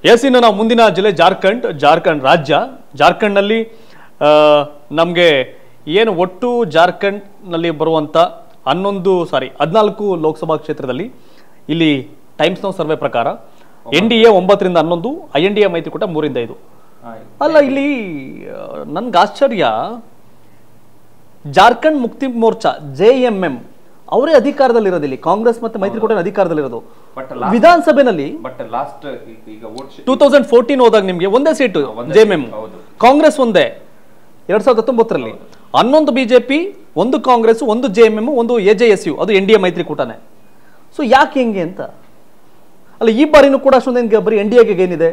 S ಇನ್ನು ನಾವು ಮುಂದಿನ ಜಿಲ್ಲೆ ಜಾರ್ಖಂಡ್ ಜಾರ್ಖಂಡ್ ರಾಜ್ಯ ಜಾರ್ಖಂಡ್ನಲ್ಲಿ ನಮಗೆ ಏನು ಒಟ್ಟು ಜಾರ್ಖಂಡ್ನಲ್ಲಿ ಬರುವಂಥ ಹನ್ನೊಂದು ಸಾರಿ ಹದಿನಾಲ್ಕು ಲೋಕಸಭಾ ಕ್ಷೇತ್ರದಲ್ಲಿ ಇಲ್ಲಿ ಟೈಮ್ಸ್ ನೋ ಸರ್ವೆ ಪ್ರಕಾರ ಎನ್ ಡಿ ಎ ಒಂಬತ್ತರಿಂದ ಹನ್ನೊಂದು ಐ ಎನ್ ಡಿ ಎ ಮೈತ್ರಿಕೂಟ ಮೂರಿಂದ ಐದು ಅಲ್ಲ ಇಲ್ಲಿ ನನ್ಗೆ ಆಶ್ಚರ್ಯ ಜಾರ್ಖಂಡ್ ಮುಕ್ತಿ ಮೋರ್ಚಾ ಜೆ ಎಂ ಎಂ ಅವರೇ ಅಧಿಕಾರದಲ್ಲಿರೋದು ಇಲ್ಲಿ ಕಾಂಗ್ರೆಸ್ ಮತ್ತೆ ಮೈತ್ರಿಕೂಟ ಅಧಿಕಾರದಲ್ಲಿರೋದು ಬಟ್ ವಿಧಾನಸಭೆನಲ್ಲಿ ಬಟ್ ಲಾಸ್ಟ್ ಈಗ ವೋಟ್ ಟೂ ತೌಸಂಡ್ ಫೋರ್ಟೀನ್ ಹೋದಾಗ ನಿಮಗೆ ಒಂದೇ ಸೀಟು ಒಂದೇ ಜೆ seat, ಎಂ ಹೌದು. ಕಾಂಗ್ರೆಸ್ ಒಂದೇ ಎರಡ್ ಸಾವಿರದ ಹತ್ತೊಂಬತ್ತರಲ್ಲಿ ಹನ್ನೊಂದು ಬಿಜೆಪಿ ಒಂದು ಕಾಂಗ್ರೆಸ್ ಒಂದು ಜೆ ಎಂ ಎಂ ಒಂದು ಎ ಜೆ ಎಸ್ ಯು ಅದು ಎನ್ ಡಿ ಎ ಮೈತ್ರಿಕೂಟನೇ ಸೊ ಯಾಕೆ ಹೆಂಗೆ ಅಂತ ಅಲ್ಲ ಈ ಬಾರಿನೂ ಕೂಡ ಅಷ್ಟೊಂದು ಬರೀ ಎನ್ ಡಿ ಎಗೆ ಏನಿದೆ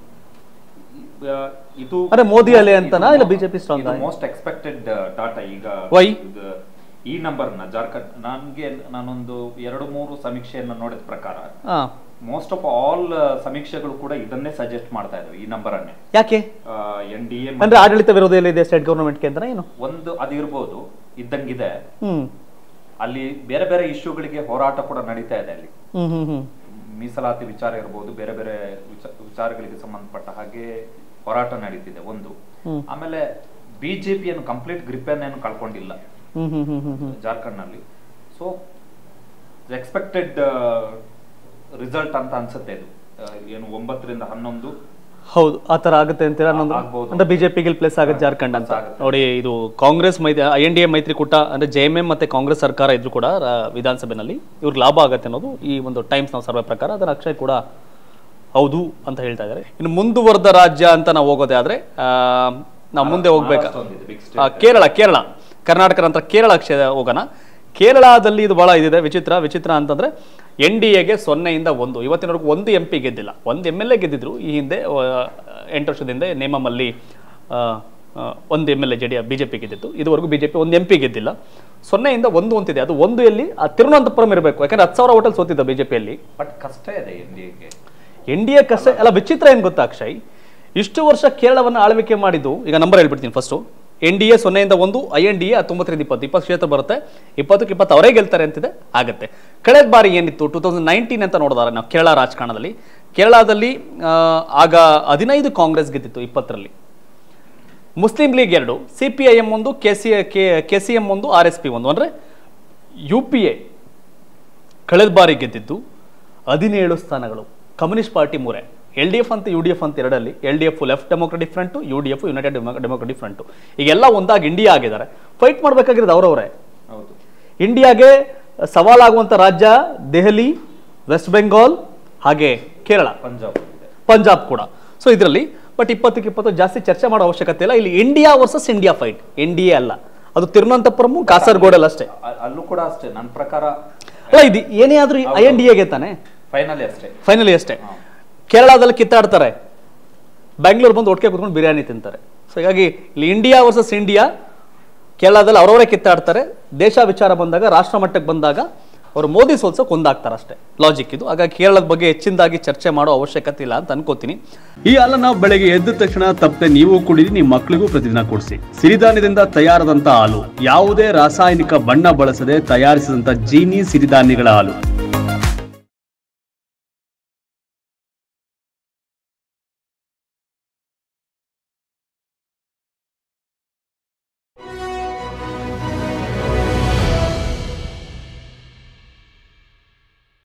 ಇದು ಅಂದ್ರೆ ಮೋದಿ ಅಲೆ ಅಂತನಾ ಇಲ್ಲ BJP strong ಆ? ಮೋಸ್ಟ್ ಎಕ್ಸ್ಪೆಕ್ಟೆಡ್ ಡಾಟಾ ಈಗ Why? ಇದು ಈ ನಂಬರ್ ನ ಜಾರ್ಖಂಡ್ ನನ್ಗೆ ನಾನೊಂದು ಎರಡು ಮೂರು ಸಮೀಕ್ಷೆಯನ್ನು ನೋಡಿದ ಪ್ರಕಾರ ಹಾ ಮೋಸ್ಟ್ ಆಫ್ ಆಲ್ ಸಮೀಕ್ಷೆಗಳು ಕೂಡ ಇದನ್ನೇ ಸಜೆಸ್ಟ್ ಮಾಡ್ತಾ ಇದಾವೆ ಈ ನಂಬರ್ ಅನ್ನೇ ಯಾಕೆ ಎನ್ ಡಿ ಎ ಅಂದ್ರೆ ಆಡಳಿತ ವಿರೋಧ ಎಲ್ಲಿದೆ ಸ್ಟೇಟ್ ಗೌರ್ಮೆಂಟ್ಗೆ ಅಂತ ಏನು ಒಂದು ಅದು ಇರ್ಬೋದು ಇದ್ದಂಗಿದೆ ಹ್ಮ್ ಅಲ್ಲಿ ಬೇರೆ ಬೇರೆ ಇಶ್ಯೂಗಳಿಗೆ ಹೋರಾಟ ಕೂಡ ನಡೀತಾ ಇದೆ ಅಲ್ಲಿ ಹ್ಮ್ ಹ್ಮ್ ಹ್ಮ್ ಮೀಸಲಾತಿ ವಿಚಾರ ಇರ್ಬೋದು ಬೇರೆ ಬೇರೆ ವಿಚ- ವಿಚಾರಗಳಿಗೆ ಸಂಬಂಧಪಟ್ಟ ಹಾಗೆ ಹೋರಾಟ ನಡೀತಿದೆ ಒಂದು ಹ್ಮ್. ಆಮೇಲೆ ಬಿಜೆಪಿಯನ್ನು ಕಂಪ್ಲೀಟ್ ಗ್ರಿಪ್ಪನ್ನೇನು ಕಳ್ಕೊಂಡಿಲ್ಲ ಹ್ಮ್ ಹ್ಮ್ ಹ್ಮ್ ಹ್ಮ್ ಹ್ಮ್ ಜಾರ್ಖಂಡ್ ನಲ್ಲಿ ಸೊ ಎಕ್ಸ್ಪೆಕ್ಟೆಡ್ ರಿಸಲ್ಟ್ ಅಂತ ಅನ್ಸುತ್ತೆ ಇದು ಆ, ಏನು ಒಂಬತ್ತರಿಂದ ಹನ್ನೊಂದು ಹೌದು ಆ ತರ ಆಗುತ್ತೆ ಅಂತೀರಾ ಅನ್ನೊಂದು ಆಗ್ಬೋದು. ಅಂದ್ರೆ ಬಿಜೆಪಿಗೆ ಪ್ಲೇಸ್ ಆಗುತ್ತೆ ಜಾರ್ಖಂಡ್ ಅಂತ ಆಗುತ್ತೆ. ನೋಡಿ ಇದು ಕಾಂಗ್ರೆಸ್ ಮೈತ್ರಿ ಐ ಎನ್ ಡಿ ಎ ಮೈತ್ರಿಕೂಟ ಅಂದ್ರೆ ಜೆ ಎಂ ಎಂ ಮತ್ತೆ ಕಾಂಗ್ರೆಸ್ ಸರ್ಕಾರ ಇದ್ರು ಕೂಡ ರಾ- ವಿಧಾನಸಭೆನಲ್ಲಿ ಇವ್ರಿಗೆ ಲಾಭ ಆಗುತ್ತೆ ಅನ್ನೋದು ಈ ಒಂದು ಟೈಮ್ಸ್ ನಾವು ಸರ್ವೆ ಪ್ರಕಾರ ಅದರ ಅಕ್ಷಯ್ ಕೂಡ ಹೌದು ಅಂತ ಹೇಳ್ತಾ ಇದ್ದಾರೆ ಇನ್ನು ಮುಂದುವರೆದ ರಾಜ್ಯ ಅಂತ ನಾವು ಹೋಗೋದೇ ಆದ್ರೆ ಆ, ನಾವು ಮುಂದೆ ಹೋಗ್ಬೇಕಾ ಮಹಾರಾಷ್ಟ್ರ ಒಂದಿದೆ, big state. ಆ, ಕೇರಳ ಕೇರಳ ಕರ್ನಾಟಕ ನಂತರ ಕೇರಳ ಕ್ಷೇ ಹೋಗೋಣ ಕೇರಳದಲ್ಲಿ ಇದು ಬಹಳ ಇದಿದೆ ವಿಚಿತ್ರ ವಿಚಿತ್ರ ಅಂತಂದ್ರೆ ಎನ್ ಡಿ ಎಗೆ ಸೊನ್ನೆಯಿಂದ ಒಂದು ಇವತ್ತಿನವರೆಗೂ ಒಂದು ಎಂ ಪಿ ಗೆದ್ದಿಲ್ಲ ಒಂದು ಎಮ್ ಎಲ್ ಎ ಗೆದ್ದಿದ್ರು ಈ ಹಿಂದೆ ಆ, ಎಂಟು ವರ್ಷದ ಹಿಂದೆ ನೇಮಮಲ್ಲಿ ಆ, ಆ, ಒಂದು M L A J D B J P ಗೆದ್ದಿತ್ತು ಇದುವರೆಗೂ ಬಿ ಜೆ ಪಿ ಒಂದು ಎಂ ಪಿ ಗೆದ್ದಿಲ್ಲ ಸೊನ್ನೆಯಿಂದ ಒಂದು ಅಂತಿದೆ ಅದು ಒಂದು ಎಲ್ಲಿ ಆ ತಿರುವನಂತಪುರಂ ಇರಬೇಕು ಯಾಕಂದ್ರೆ ಹತ್ತು ಸಾವಿರ ಹೋಟೆಲ್ ಸೋತಿದ್ದ ಬಿ ಜೆ ಪಿಯಲ್ಲಿ ಬಟ್ ಕಷ್ಟ ಇದೆ ಎನ್ ಡಿ ಎಗೆ ಎನ್ ಡಿ ಎ ಕಷ್ಟ ಅಲ್ಲ ವಿಚಿತ್ರ ಏನು ಗೊತ್ತಾ ಅಕ್ಷಯ್ ಇಷ್ಟು ವರ್ಷ ಕೇರಳವನ್ನು ಆಳ್ವಿಕೆ ಮಾಡಿದ್ದು ಈಗ ನಂಬರ್ ಹೇಳ್ಬಿಡ್ತೀನಿ ಫಸ್ಟು ಎನ್ ಡಿ ಎ ಸೊನ್ನೆಯಿಂದ ಒಂದು ಐ ಎನ್ ಡಿ ಎ ಹತ್ತೊಂಬತ್ತರಿಂದ ಇಪ್ಪತ್ತು ಇಪ್ಪತ್ತು ಕ್ಷೇತ್ರ ಬರುತ್ತೆ ಇಪ್ಪತ್ತಕ್ಕೆ ಇಪ್ಪತ್ತು ಅವರೇ ಗೆಲ್ತಾರೆ ಅಂತಿದೆ ಆಗುತ್ತೆ ಕಳೆದ ಬಾರಿ ಏನಿತ್ತು ಟೂ ತೌಸಂಡ್ ನೈನ್ಟೀನ್ ಅಂತ ನೋಡಿದಾರೆ ನಾವು ಕೇರಳ ರಾಜಕಾರಣದಲ್ಲಿ ಕೇರಳದಲ್ಲಿ ಆ, ಆಗ ಹದಿನೈದು ಕಾಂಗ್ರೆಸ್ ಗೆದ್ದಿತ್ತು ಇಪ್ಪತ್ತರಲ್ಲಿ ಮುಸ್ಲಿಂ ಲೀಗ್ ಎರಡು ಸಿ ಪಿ ಐ ಎಂ ಒಂದು K C K C M ಒಂದು ಆರ್ ಎಸ್ ಪಿ ಒಂದು ಅಂದರೆ ಯು ಪಿ ಎ ಕಳೆದ ಬಾರಿ ಗೆದ್ದಿದ್ದು ಹದಿನೇಳು ಸ್ಥಾನಗಳು ಕಮ್ಯುನಿಸ್ಟ್ ಪಾರ್ಟಿ ಮೂರೇ ಎಲ್ ಡಿ ಎಫ್ ಅಂತ ಯು ಡಿ ಎಫ್ ಅಂತ ಎರಡಲ್ಲಿ L D F left democratic front U D F united democratic front ಈಗೆಲ್ಲ ಒಂದಾಗಿ ಇಂಡಿಯಾ ಆಗಿದ್ದಾರೆ ಫೈಟ್ ಮಾಡಬೇಕಾಗಿರೋದು ಅವರವರೇ ಹೌದು ಇಂಡಿಯಾಗೆ ಸವಾಲಾಗುವಂಥ ರಾಜ್ಯ ದೆಹಲಿ ವೆಸ್ಟ್ ಬೆಂಗಾಲ್ ಹಾಗೆ ಕೇರಳ ಪಂಜಾಬ್ ಇದೆ ಪಂಜಾಬ್ ಕೂಡ ಸೊ ಇದರಲ್ಲಿ ಬಟ್ ಇಪ್ಪತ್ತಕ್ಕೆ ಇಪ್ಪತ್ತು ಜಾಸ್ತಿ ಚರ್ಚೆ ಮಾಡೋ ಅವಶ್ಯಕತೆ ಇಲ್ಲ ಇಲ್ಲಿ India versus India fight N D A ಅಲ್ಲ ಅದು ತಿರುವನಂತಪುರಂ ಕಾಸರಗೋಡಲ್ಲಿ ಅಷ್ಟೇ ಅ- ಅಲ್ಲೂ ಕೂಡ ಅಷ್ಟೇ ನನ್ನ ಪ್ರಕಾರ ಅಲ್ಲ ಇದು ಏನೇ ಆದ್ರೂ ಐ ಎನ್ ಡಿ ಎಗೆ ತಾನೆ ಫೈನಲಿ ಅಷ್ಟೇ ಫೈನಲಿ ಅಷ್ಟೇ ಹಾ. ಕೇರಳದಲ್ಲಿ ಕಿತ್ತಾಡ್ತಾರೆ ಬ್ಯಾಂಗ್ಳೂರ್ ಬಂದು ಒಟ್ಟಿಗೆ ಕುತ್ಕೊಂಡು ಬಿರಿಯಾನಿ ತಿಂತಾರೆ ಸೊ ಹೀಗಾಗಿ ಇಲ್ಲಿ ಇಂಡಿಯಾ ವರ್ಸಸ್ ಇಂಡಿಯಾ ಕೇರಳದಲ್ಲಿ ಅವರವರೇ ಕಿತ್ತಾಡ್ತಾರೆ ದೇಶ ವಿಚಾರ ಬಂದಾಗ ರಾಷ್ಟ್ರ ಮಟ್ಟಕ್ಕೆ ಬಂದಾಗ ಅವರು ಮೋದಿ ಸೋಲ್ಸೋಕೆ ಒಂದಾಗ್ತಾರೆ ಅಷ್ಟೇ ಲಾಜಿಕ್ ಇದು ಹಾಗಾಗಿ ಕೇರಳದ ಬಗ್ಗೆ ಹೆಚ್ಚಿನದಾಗಿ ಚರ್ಚೆ ಮಾಡೋ ಅವಶ್ಯಕತೆ ಇಲ್ಲ ಅಂತ ಅನ್ಕೋತೀನಿ ಈ ಹಾಲನ್ನ ಬೆಳಗ್ಗೆ ಎದ್ದ ತಕ್ಷಣ ತಪ್ಪದೆ ನೀವು ಕುಡಿದು ನಿಮ್ಮ ಮಕ್ಕಳಿಗೂ ಪ್ರತಿದಿನ ಕೊಡಿಸಿ ಸಿರಿಧಾನ್ಯದಿಂದ ತಯಾರಾದಂತ ಹಾಲು ಯಾವುದೇ ರಾಸಾಯನಿಕ ಬಣ್ಣ ಬಳಸದೆ ತಯಾರಿಸಿದಂತ ಜೀನಿ ಸಿರಿಧಾನ್ಯಗಳ ಹಾಲು